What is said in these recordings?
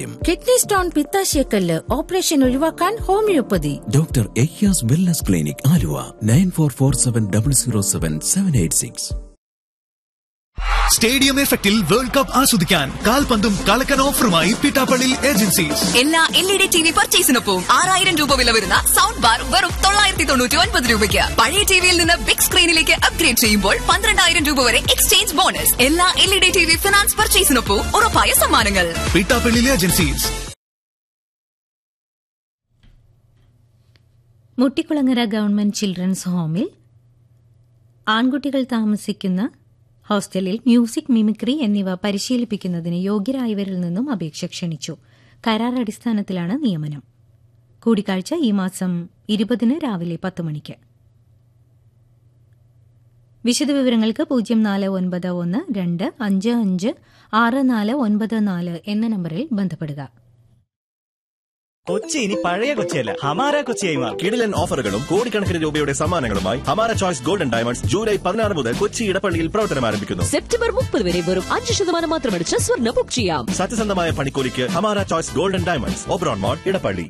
സൗകര്യം kidney stone പിത്താശയക്കല്ല് operation ഒഴിവാക്കാൻ ഹോമിയോപ്പതി ഡോക്ടർ എയ്യാസ് wellness clinic Aluva nine four four seven double zero seven seven eight six stadium എഫക്റ്റിൽ World Cup ആസ്വദിക്കാൻ കാൽപന്തും കളക്കൻ ഓഫറുമായി പിട്ടാപ്പള്ളി ഏജൻസീസ് എല്ലാ L E D T V പർച്ചേസിനൊപ്പം ആറായിരം രൂപ വില വരുന്ന സൗണ്ട് ബാർ വെറും തൊള്ളായിരത്തി തൊണ്ണൂറ്റി ഒൻപത് രൂപയ്ക്ക് പഴയ ടിവിയിൽ നിന്ന് ബിഗ് സ്ക്രീനിലേക്ക് അപ്ഗ്രേഡ് ചെയ്യുമ്പോൾ പന്ത്രണ്ടായിരം രൂപ വരെ എക്സ്ചേഞ്ച് ബോണസ് എല്ലാ L E D T V finance പർച്ചേസിനൊപ്പം ഉറപ്പായ സമ്മാനങ്ങൾ Pittappilly agencies Muttikulangara government children's ഹോമിൽ ആൺകുട്ടികൾ താമസിക്കുന്ന ഹോസ്റ്റലിൽ മ്യൂസിക് മിമിക്രി എന്നിവ പരിശീലിപ്പിക്കുന്നതിന് യോഗ്യരായവരിൽ നിന്നും അപേക്ഷ ക്ഷണിച്ചു കരാർ അടിസ്ഥാനത്തിലാണ് നിയമനം കൂടിക്കാഴ്ച ഈ മാസം ഇരുപതിന് രാവിലെ പത്ത് മണിക്ക് വിശദവിവരങ്ങൾക്ക് പൂജ്യം നാല് ഒൻപത് ഒന്ന് രണ്ട് അഞ്ച് അഞ്ച് ആറ് നാല് ഒൻപത് നാല് എന്ന നമ്പറിൽ ബന്ധപ്പെടുക കൊച്ചി ഇനി പഴയ കൊച്ചിയല്ല ഹമാര കൊച്ചിയായി മാറും കിടിലൻ ഓഫറുകളും കോടിക്കണക്കിന് രൂപയുടെ സമ്മാനങ്ങളുമായി ഹമാര ചോയ്സ് ഗോൾഡൻ ഡയമണ്ട്സ് ജൂലൈ പതിനാറ് മുതൽ കൊച്ചി ഇടപ്പള്ളിയിൽ പ്രവർത്തനം ആരംഭിക്കുന്നു സെപ്റ്റംബർ മുപ്പത് വരെ വെറും അഞ്ച് ശതമാനം മാത്രമടിച്ച് സ്വർണ്ണ ബുക്ക് ചെയ്യാം സത്യസന്ധമായ പണിക്കൂലിക്ക് ഹമാര choice golden diamonds Oberon mall Edappally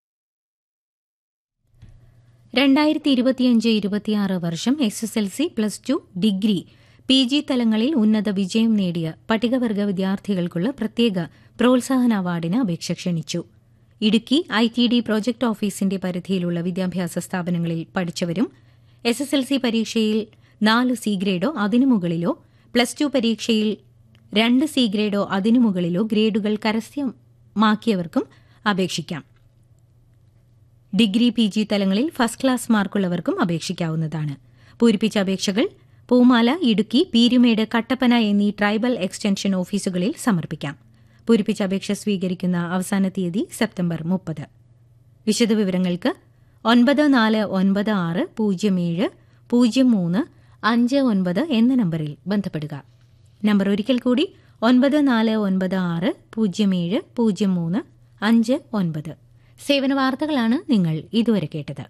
രണ്ടായിരത്തി ഇരുപത്തിയഞ്ച് ഇരുപത്തിയാറ് വർഷം S S L C plus two degree P G തലങ്ങളിൽ ഉന്നത വിജയം നേടിയ പട്ടികവർഗ വിദ്യാർത്ഥികൾക്കുള്ള പ്രത്യേക പ്രോത്സാഹന അവാർഡിന് അപേക്ഷ ക്ഷണിച്ചു Idukki I T D project ഓഫീസിന്റെ പരിധിയിലുള്ള വിദ്യാഭ്യാസ സ്ഥാപനങ്ങളിൽ പഠിച്ചവരും എസ് എസ് എൽ സി പരീക്ഷയിൽ നാല് സി ഗ്രേഡോ അതിനു മുകളിലോ പ്ലസ് ടു പരീക്ഷയിൽ രണ്ട് സി ഗ്രേഡോ അതിനു മുകളിലോ ഗ്രേഡുകൾ കരസ്ഥമാക്കിയവർക്കും അപേക്ഷിക്കാം ഡിഗ്രി പി ജി തലങ്ങളിൽ ഫസ്റ്റ് ക്ലാസ് മാർക്കുള്ളവർക്കും അപേക്ഷിക്കാവുന്നതാണ് പൂരിപ്പിച്ച അപേക്ഷകൾ പൂമാല ഇടുക്കി പീരുമേട് കട്ടപ്പന എന്നീ ട്രൈബൽ എക്സ്റ്റൻഷൻ ഓഫീസുകളിൽ സമർപ്പിക്കാം പൂരിപ്പിച്ച അപേക്ഷ സ്വീകരിക്കുന്ന അവസാന തീയതി സെപ്റ്റംബർ മുപ്പത് വിശദവിവരങ്ങൾക്ക് ഒൻപത് നാല് ഒൻപത് ആറ് പൂജ്യം ഏഴ് പൂജ്യം മൂന്ന് അഞ്ച് ഒൻപത് എന്ന നമ്പറിൽ ബന്ധപ്പെടുക നമ്പർ ഒരിക്കൽ കൂടി ഒൻപത് നാല് ഒൻപത് ആറ് പൂജ്യം ഏഴ് പൂജ്യം മൂന്ന് അഞ്ച് ഒൻപത് സേവന വാർത്തകളാണ് നിങ്ങൾ ഇതുവരെ കേട്ടത്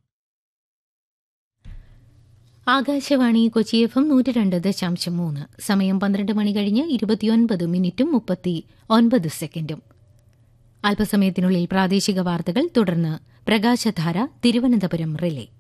ആകാശവാണി കൊച്ചി എഫ് എം നൂറ്റി രണ്ട് ദശാംശം മൂന്ന് സമയം പന്ത്രണ്ട് മണി കഴിഞ്ഞ് ഇരുപത്തിയൊൻപത് മിനിറ്റും മുപ്പത്തി ഒൻപത് സെക്കൻഡും അല്പസമയത്തിനുള്ളിൽ പ്രാദേശിക വാർത്തകൾ തുടർന്ന് പ്രകാശധാര തിരുവനന്തപുരം റിലേ